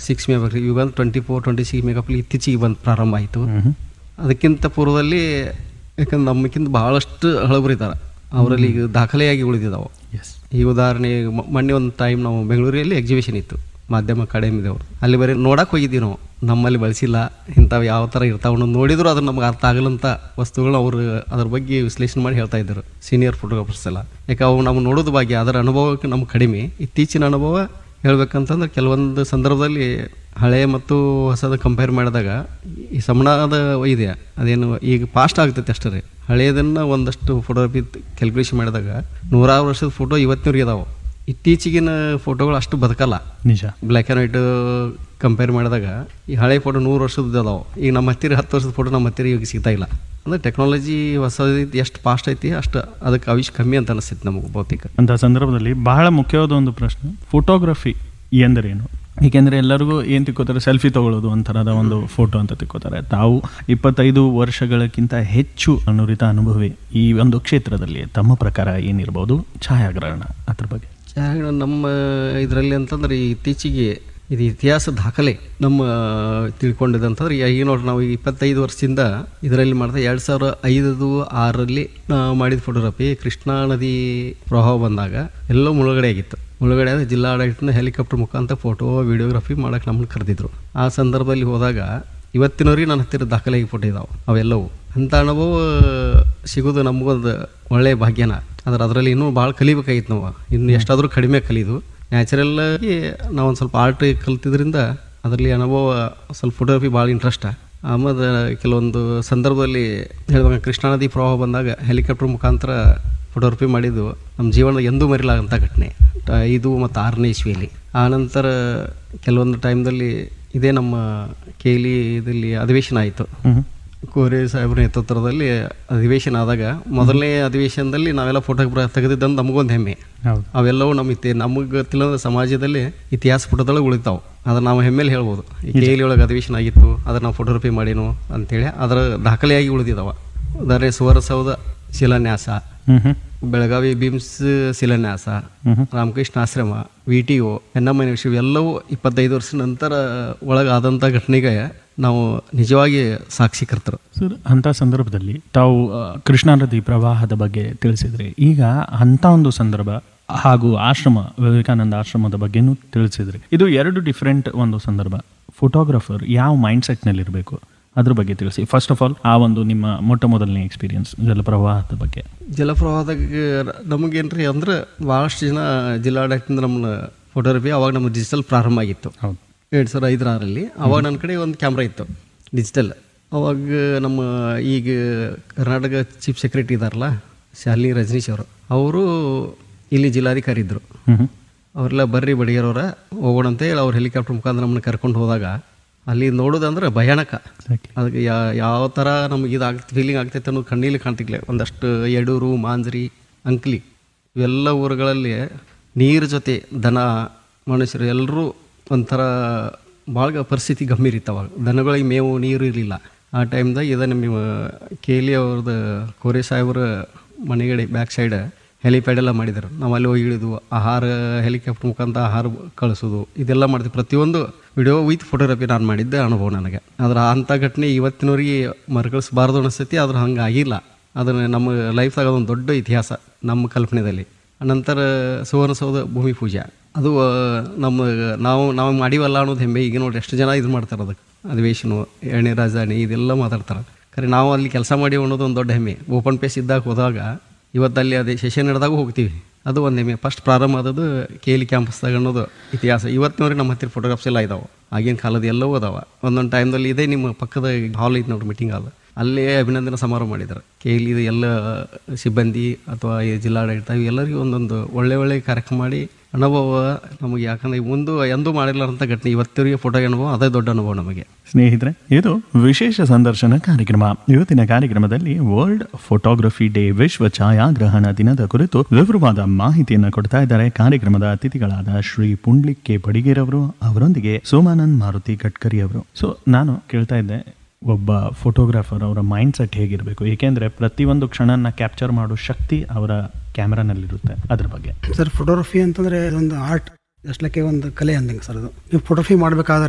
Six mega ಈಗ ಬಂದು twenty four twenty six ಮೆಗಾಪಿಲ್ ಇತ್ತೀಚೆಗೆ ಬಂದು ಪ್ರಾರಂಭ ಆಯಿತು ಮ್ಹೂ. ಅದಕ್ಕಿಂತ ಪೂರ್ವದಲ್ಲಿ ಯಾಕಂದ್ರೆ ನಮ್ಮಕ್ಕಿಂತ ಭಾಳಷ್ಟು ಹಳಬರಿದ್ದಾರೆ ಅವರಲ್ಲಿ ಈಗ ದಾಖಲೆಯಾಗಿ ಉಳಿದಿದ್ದಾವೆ ಎಸ್ ಈ ಉದಾಹರಣೆ ಮ- ಮೊನ್ನೆ ಒಂದು ಟೈಮ್ ನಾವು ಬೆಂಗಳೂರಲ್ಲಿ ಎಕ್ಸಿಬಿಷನ್ ಇತ್ತು ಮಾಧ್ಯಮ ಅಕಾಡೆಮಿದವರು ಅಲ್ಲಿ ಬರೀ ನೋಡಕ್ಕೆ ಹೋಗಿದ್ದೀವಿ ನಾವು ನಮ್ಮಲ್ಲಿ ಬಳಸಿಲ್ಲ ಇಂಥವು ಯಾವ ಥರ ಇರ್ತಾವೆ ಅನ್ನೋದು ನೋಡಿದ್ರು ಅದು ನಮ್ಗೆ ಅರ್ಥ ಆಗಲ್ಲಂಥ ವಸ್ತುಗಳನ್ನ ಅವರು ಅದ್ರ ಬಗ್ಗೆ ವಿಶ್ಲೇಷಣೆ ಮಾಡಿ ಹೇಳ್ತಾ ಇದ್ದರು ಸೀನಿಯರ್ ಫೋಟೋಗ್ರಾಫರ್ಸ್ ಎಲ್ಲ ಯಾಕೆ ಅವು ನಾವು ನೋಡೋದು ಬಗ್ಗೆ ಅದರ ಅನುಭವಕ್ಕೆ ನಮ್ಗೆ ಕಡಿಮೆ ಇತ್ತೀಚಿನ ಅನುಭವ ಹೇಳ್ಬೇಕಂತಂದ್ರೆ ಕೆಲವೊಂದು ಸಂದರ್ಭದಲ್ಲಿ ಹಳೆ ಮತ್ತು ಹೊಸದ ಕಂಪೇರ್ ಮಾಡಿದಾಗ ಈ ಸಮನಾದ ಇದೆ ಅದೇನು ಈಗ ಫಾಸ್ಟ್ ಆಗ್ತೈತೆ ಅಷ್ಟೇ ರೀ ಹಳೆಯದನ್ನು ಒಂದಷ್ಟು ಫೋಟೋಗ್ರಫಿ ಕ್ಯಾಲ್ಕುಲೇಷನ್ ಮಾಡಿದಾಗ ನೂರಾರು ವರ್ಷದ ಫೋಟೋ ಇವತ್ತಿನವ್ರಿಗೆ ಇದಾವೆ ಇತ್ತೀಚಿಗಿನ ಫೋಟೋಗಳು ಅಷ್ಟು ಬದುಕಲ್ಲ ನಿಜ ಬ್ಲ್ಯಾಕ್ ಆ್ಯಂಡ್ ವೈಟ್ ಕಂಪೇರ್ ಮಾಡಿದಾಗ ಈ ಹಳೆ ಫೋಟೋ ನೂರು ವರ್ಷದ ಅದಾವೆ ಈಗ ನಮ್ಮ ಹತ್ತಿರ ಹತ್ತು ವರ್ಷದ ಫೋಟೋ ನಮ್ಮ ಹತ್ತಿರ ಈಗ ಸಿಗ್ತಾ ಇಲ್ಲ ಅಂದರೆ ಟೆಕ್ನಾಲಜಿ ಹೊಸದೈತಿ ಎಷ್ಟು ಫಾಸ್ಟ್ ಐತಿ ಅಷ್ಟು ಅದಕ್ಕೆ ಆವಿಷ್ ಕಮ್ಮಿ ಅಂತ ಅನಿಸ್ತೈತಿ ನಮಗೆ ಭೌತಿಕ ಅಂತ ಸಂದರ್ಭದಲ್ಲಿ ಬಹಳ ಮುಖ್ಯವಾದ ಒಂದು ಪ್ರಶ್ನೆ ಫೋಟೋಗ್ರಫಿ ಎಂದರೇನು ಏಕೆಂದರೆ ಎಲ್ಲರಿಗೂ ಏನು ತಿಕ್ಕೋತಾರೆ ಸೆಲ್ಫಿ ತಗೊಳ್ಳೋದು ಒಂಥರದ ಒಂದು ಫೋಟೋ ಅಂತ ತಿಕ್ಕೋತಾರೆ ತಾವು ಇಪ್ಪತ್ತೈದು ವರ್ಷಗಳಕ್ಕಿಂತ ಹೆಚ್ಚು ನುರಿತ ಅನುಭವಿ ಈ ಒಂದು ಕ್ಷೇತ್ರದಲ್ಲಿ ತಮ್ಮ ಪ್ರಕಾರ ಏನಿರ್ಬೋದು ಛಾಯಾಗ್ರಹಣ ಅದ್ರ ಬಗ್ಗೆ ಛಾಯಾಗ್ರಹಣ ನಮ್ಮ ಇದರಲ್ಲಿ ಅಂತಂದ್ರೆ ಈ ಇತ್ತೀಚೆಗೆ ಇದು ಇತಿಹಾಸ ದಾಖಲೆ ನಮ್ಮ ತಿಳ್ಕೊಂಡಿದ್ದು ಅಂತಂದ್ರೆ ಈಗ ನೋಡ್ರಿ ನಾವು ಈಗ ಇಪ್ಪತ್ತೈದು ವರ್ಷದಿಂದ ಇದರಲ್ಲಿ ಮಾಡಿದ ಎರಡು ಸಾವಿರ ಐದು ಆರರಲ್ಲಿ ನಾವು ಮಾಡಿದ ಫೋಟೋಗ್ರಫಿ ಕೃಷ್ಣಾ ನದಿ ಪ್ರವಾಹ ಬಂದಾಗ ಎಲ್ಲೋ ಮುಳುಗಡೆ ಆಗಿತ್ತು ಮುಳುಗಡೆ ಆದರೆ ಜಿಲ್ಲಾಡಳಿತನ ಹೆಲಿಕಾಪ್ಟರ್ ಮುಖಾಂತರ ಫೋಟೋ ವಿಡಿಯೋಗ್ರಫಿ ಮಾಡಕ್ಕೆ ನಮ್ಮನ್ನು ಕರೆದಿದ್ರು ಆ ಸಂದರ್ಭದಲ್ಲಿ ಹೋದಾಗ ಇವತ್ತಿನವರೆಗೆ ನನ್ನ ಹತ್ತಿರ ದಾಖಲೆಗೆ ಫೋಟೋ ಇದಾವೆ ಅವೆಲ್ಲವು ಅಂಥ ಅನುಭವ ಸಿಗೋದು ನಮಗೊಂದು ಒಳ್ಳೆಯ ಭಾಗ್ಯನ ಆದ್ರೆ ಅದರಲ್ಲಿ ಇನ್ನೂ ಭಾಳ ಕಲಿಬೇಕಾಗಿತ್ತು ನಾವು ಇನ್ನು ಎಷ್ಟಾದರೂ ಕಡಿಮೆ ಕಲಿದು ನ್ಯಾಚುರಲ್ ಆಗಿ ನಾವು ಒಂದು ಸ್ವಲ್ಪ ಆರ್ಟ್ ಕಲ್ತಿದ್ರಿಂದ ಅದರಲ್ಲಿ ಅನುಭವ ಸ್ವಲ್ಪ ಫೋಟೋಗ್ರಫಿ ಭಾಳ ಇಂಟ್ರೆಸ್ಟ್ ಆಮೇಲೆ ಕೆಲವೊಂದು ಸಂದರ್ಭದಲ್ಲಿ ಹೇಳ್ಬೇಕು ಕೃಷ್ಣಾ ನದಿ ಪ್ರವಾಹ ಬಂದಾಗ ಹೆಲಿಕಾಪ್ಟರ್ ಮುಖಾಂತರ ಫೋಟೋಗ್ರಫಿ ಮಾಡಿದ್ದು ನಮ್ಮ ಜೀವನದ ಎಂದೂ ಮರಿಲಾಗಂಥ ಘಟನೆ ಟ- ಐದು ಮತ್ತು ಆರನೇ ಇಸ್ವಿಯಲ್ಲಿ ಆನಂತರ ಕೆಲವೊಂದು ಟೈಮ್ದಲ್ಲಿ ಇದೇ ನಮ್ಮ ಕೇಲಿ ಇದಲ್ಲಿ ಅಧಿವೇಶನ ಆಯಿತು ಹ್ಮ್ ಕೋರೆ ಸಾಹೇಬ್ರ ನೇತೃತ್ವದಲ್ಲಿ ಅಧಿವೇಶನ ಆದಾಗ ಮೊದಲನೇ ಅಧಿವೇಶನದಲ್ಲಿ ನಾವೆಲ್ಲ ಫೋಟೋ ತೆಗೆದಿದ್ದಂದು ನಮಗೊಂದು ಹೆಮ್ಮೆ ಹೌದು ಅವೆಲ್ಲವೂ ನಮ್ಮ ಇತಿ ನಮಗೆ ಗೊತ್ತಿಲ್ಲ ಸಮಾಜದಲ್ಲಿ ಇತಿಹಾಸ ಪುಟದೊಳಗೆ ಉಳಿತಾವೆ ಅದನ್ನು ನಾವು ಹೆಮ್ಮೆಲಿ ಹೇಳ್ಬೋದು ಈ ಕೇಲಿ ಒಳಗೆ ಅಧಿವೇಶನ ಆಗಿತ್ತು ಅದನ್ನು ನಾವು ಫೋಟೋಗ್ರಫಿ ಮಾಡೀನು ಅಂತೇಳಿ ಅದರ ದಾಖಲೆಯಾಗಿ ಉಳಿದಿದ್ದಾವೆ ಉದಾಹರಣೆ ಸುವರ್ಣಸೌಧ ಶಿಲಾನ್ಯಾಸ ಹ್ಮ್ ಹ್ಮ್ ಬೆಳಗಾವಿ ಬಿಮ್ಸ್ ಶಿಲಾನ್ಯಾಸ ಹ್ಮ್ ರಾಮಕೃಷ್ಣ ಆಶ್ರಮ ವಿ ಟಿ ಒ ಎನ್ನಮ್ಮ ವಿಷಯ ಎಲ್ಲವೂ ಇಪ್ಪತ್ತೈದು ವರ್ಷ ನಂತರ ಒಳಗಾದಂಥ ಘಟನೆಗೆ ನಾವು ನಿಜವಾಗಿ ಸಾಕ್ಷಿಕರ್ತರು ಸರ್ ಅಂಥ ಸಂದರ್ಭದಲ್ಲಿ ತಾವು ಆ, ಕೃಷ್ಣಾ ನದಿ ಪ್ರವಾಹದ ಬಗ್ಗೆ ತಿಳಿಸಿದ್ರಿ ಈಗ ಅಂಥ ಒಂದು ಸಂದರ್ಭ ಹಾಗೂ ಆಶ್ರಮ ವಿವೇಕಾನಂದ ಆಶ್ರಮದ ಬಗ್ಗೆನೂ ತಿಳಿಸಿದ್ರಿ ಇದು ಎರಡು ಡಿಫ್ರೆಂಟ್ ಒಂದು ಸಂದರ್ಭ ಫೋಟೋಗ್ರಫರ್ ಯಾವ ಮೈಂಡ್ ಸೆಟ್ನಲ್ಲಿ ಇರಬೇಕು ಅದ್ರ ಬಗ್ಗೆ ತಿಳಿಸಿ ಫಸ್ಟ್ ಆಫ್ ಆಲ್ ಆ ಒಂದು ನಿಮ್ಮ ಮೊಟ್ಟ ಮೊದಲನೇ ಎಕ್ಸ್ಪೀರಿಯನ್ಸ್ ಜಲಪ್ರವಾಹದ ಬಗ್ಗೆ ಜಲಪ್ರವಾಹದಾಗ ನಮಗೇನ್ರಿ ಅಂದ್ರೆ ಭಾಳಷ್ಟು ಜನ ಜಿಲ್ಲಾಡಳಿತದಿಂದ ನಮ್ಮನ್ನ ಫೋಟೋಗ್ರಫಿ ಅವಾಗ ನಮ್ಮ ಡಿಜಿಟಲ್ ಪ್ರಾರಂಭ ಆಗಿತ್ತು ಹೌದು ಎರಡು ಸಾವಿರ ಐದರಲ್ಲಿ ಅವಾಗ ನನ್ನ ಕಡೆ ಒಂದು ಕ್ಯಾಮ್ರಾ ಇತ್ತು ಡಿಜಿಟಲ್ ಅವಾಗ ನಮ್ಮ ಈಗ ಕರ್ನಾಟಕ ಚೀಫ್ ಸೆಕ್ರೆಟರಿ ಇದಾರಲ್ಲ ಶಾಲಿನಿ ರಜನೀಶ್ ಅವರು ಅವರು ಇಲ್ಲಿ ಜಿಲ್ಲಾಧಿಕಾರಿ ಇದ್ದರು ಹ್ಮ್ ಹ್ಮ್ ಅವರೆಲ್ಲ ಬರ್ರಿ ಬಡಿಗೆರವ್ರ ಹೋಗೋಣ ಅಂತ ಹೇಳಿ ಅವ್ರು ಹೆಲಿಕಾಪ್ಟರ್ ಮುಖಾಂತರ ನಮ್ಮನ್ನ ಕರ್ಕೊಂಡು ಹೋದಾಗ ಅಲ್ಲಿ ನೋಡೋದಂದ್ರೆ ಭಯಾನಕ Exactly. ಅದಕ್ಕೆ ಯಾ ಯಾವ ಥರ ನಮ್ಗೆ ಇದು ಆಗ್ತ ಫೀಲಿಂಗ್ ಆಗ್ತೈತೆ ಅನ್ನೋದು ಕಣ್ಣೀಲಿ ಕಾಣ್ತಿಲ್ಲ ಒಂದಷ್ಟು ಯಡೂರು ಮಾಂಜ್ರಿ ಅಂಕ್ಲಿ ಇವೆಲ್ಲ ಊರುಗಳಲ್ಲಿ ನೀರು ಜೊತೆ ದನ ಮನುಷ್ಯರು ಎಲ್ಲರೂ ಒಂಥರ ಭಾಳ ಪರಿಸ್ಥಿತಿ ಗಂಭೀರ ಇತ್ತು ಅವಾಗ ದನಗಳಿಗೆ ಮೇವು ನೀರು ಇರಲಿಲ್ಲ ಆ ಟೈಮ್ದಾಗ ಇದು ನಿಮ್ಮ ಕೇಲಿ ಅವ್ರದ್ದು ಕೋರೆ ಸಾಹೇಬ್ರ ಮನೆಗಡೆ ಬ್ಯಾಕ್ ಸೈಡ್ ಹೆಲಿಪ್ಯಾಡ್ ಎಲ್ಲ ಮಾಡಿದ್ರು ನಾವು ಅಲ್ಲಿ ಹೋಗಿ ಇಳಿದು ಆಹಾರ ಹೆಲಿಕಾಪ್ಟರ್ ಮುಖಾಂತರ ಆಹಾರ ಕಳಿಸೋದು ಇದೆಲ್ಲ ಮಾಡ್ತೀವಿ ಪ್ರತಿಯೊಂದು ವಿಡಿಯೋ ವಿತ್ ಫೋಟೋಗ್ರಫಿ ನಾನು ಮಾಡಿದ್ದೆ ಅನುಭವ ನನಗೆ ಆದ್ರೆ ಅಂಥ ಘಟನೆ ಇವತ್ತಿನವರೆಗೆ ಮರುಕಳಿಸಬಾರ್ದು ಅನಿಸ್ತೈತಿ ಆದ್ರೆ ಹಂಗೆ ಆಗಿಲ್ಲ ಅದನ್ನು ನಮ್ಮ ಲೈಫ್ದಾಗ ಅದೊಂದು ದೊಡ್ಡ ಇತಿಹಾಸ ನಮ್ಮ ಕಲ್ಪನೆಯಲ್ಲಿ ನಂತರ ಸುವರ್ಣಸೌಧ ಭೂಮಿ ಪೂಜೆ ಅದು ಆ, ನಮ್ಮ ನಾವು ನಾವು ಮಾಡಿವಲ್ಲ ಅನ್ನೋದು ಹೆಮ್ಮೆ ಈಗ ನೋಡಿ ಎಷ್ಟು ಜನ ಇದು ಮಾಡ್ತಾರೆ ಅದಕ್ಕೆ ಅಧಿವೇಶನ ಎರಡನೇ ರಾಜಧಾನಿ ಇದೆಲ್ಲ ಮಾತಾಡ್ತಾರೆ ಖರೆ ನಾವು ಅಲ್ಲಿ ಕೆಲಸ ಮಾಡಿ ಅನ್ನೋದು ಒಂದು ದೊಡ್ಡ ಹೆಮ್ಮೆ ಓಪನ್ ಪೇಸ್ ಇದ್ದಾಗ ಹೋದಾಗ ಇವತ್ತಲ್ಲಿ ಅದೇ ಸೆಷನ್ ನಡೆದಾಗ ಹೋಗ್ತೀವಿ ಅದು ಒಂದು ಹೆಮ್ಮೆ ಫಸ್ಟ್ ಪ್ರಾರಂಭ ಆದದ್ದು ಕೇಲಿ ಕ್ಯಾಂಪಸ್ದಾಗ ಅನ್ನೋದು ಇತಿಹಾಸ ಇವತ್ತಿನವರೆಗೆ ನಮ್ಮ ಹತ್ತಿರ ಫೋಟೋಗ್ರಾಫ್ಸ್ ಎಲ್ಲ ಇದಾವೆ ಆಗಿನ ಕಾಲದ ಎಲ್ಲವೂ ಅದಾವ ಒಂದೊಂದು ಟೈಮ್ದಲ್ಲಿ ಇದೇ ನಿಮ್ಮ ಪಕ್ಕದ ಹಾಲ್ ಐತೆ ನೋಡ್ರಿ ಮೀಟಿಂಗ್ ಹಾಲ್ ಅಲ್ಲೇ ಅಭಿನಂದನಾ ಸಮಾರಂಭ ಮಾಡಿದ್ದಾರೆ ಕೇಲಿ ಇದು ಎಲ್ಲ ಸಿಬ್ಬಂದಿ ಅಥವಾ ಈ ಜಿಲ್ಲಾಡಳಿತ ಎಲ್ಲರಿಗೂ ಒಂದೊಂದು ಒಳ್ಳೆ ಒಳ್ಳೆ ಕಾರ್ಯಕ್ರಮ ಮಾಡಿ ಅನುಭವ ನಮಗೆ ಯಾಕಂದ್ರೆ ಮುಂದೆ ಎಂದೂ ಮಾಡಿರ್ಲಾರಂಥ ಘಟನೆ ಇವತ್ತಿಗೆ ಫೋಟೋ ಅನುಭವ ಅದೇ ದೊಡ್ಡ ಅನುಭವ ನಮಗೆ ಸ್ನೇಹಿತರೆ ಇದು ವಿಶೇಷ ಸಂದರ್ಶನ ಕಾರ್ಯಕ್ರಮ ಇವತ್ತಿನ ಕಾರ್ಯಕ್ರಮದಲ್ಲಿ ವರ್ಲ್ಡ್ ಫೋಟೋಗ್ರಫಿ ಡೇ ವಿಶ್ವ ಛಾಯಾಗ್ರಹಣ ದಿನದ ಕುರಿತು ವಿವರವಾದ ಮಾಹಿತಿಯನ್ನು ಕೊಡ್ತಾ ಇದ್ದಾರೆ ಕಾರ್ಯಕ್ರಮದ ಅತಿಥಿಗಳಾದ ಶ್ರೀ ಪುಂಡ್ಲಿಕ್ ಕೆ ಬಡಿಗೇರವರು ಅವರೊಂದಿಗೆ ಸೋಮಾನಂದ್ ಮಾರುತಿ ಗಡ್ಕರಿ ಅವರು ಸೊ ನಾನು ಕೇಳ್ತಾ ಇದ್ದೆ ಒಬ್ಬ ಫೋಟೋಗ್ರಾಫರ್ ಅವರ ಮೈಂಡ್ ಸೆಟ್ ಹೇಗಿರಬೇಕು ಏಕೆಂದರೆ ಪ್ರತಿಯೊಂದು ಕ್ಷಣನ ಕ್ಯಾಪ್ಚರ್ ಮಾಡೋ ಶಕ್ತಿ ಅವರ ಕ್ಯಾಮ್ರಾನಲ್ಲಿರುತ್ತೆ ಅದ್ರ ಬಗ್ಗೆ ಸರ್ ಫೋಟೋಗ್ರಫಿ ಅಂತಂದರೆ ಇದೊಂದು ಆರ್ಟ್ ಜಸ್ಟ್ ಲೈಕ್ ಒಂದು ಕಲೆ ಅಂದಂಗೆ ಸರ್ ಅದು ನೀವು ಫೋಟೋಗ್ರಫಿ ಮಾಡಬೇಕಾದ್ರೆ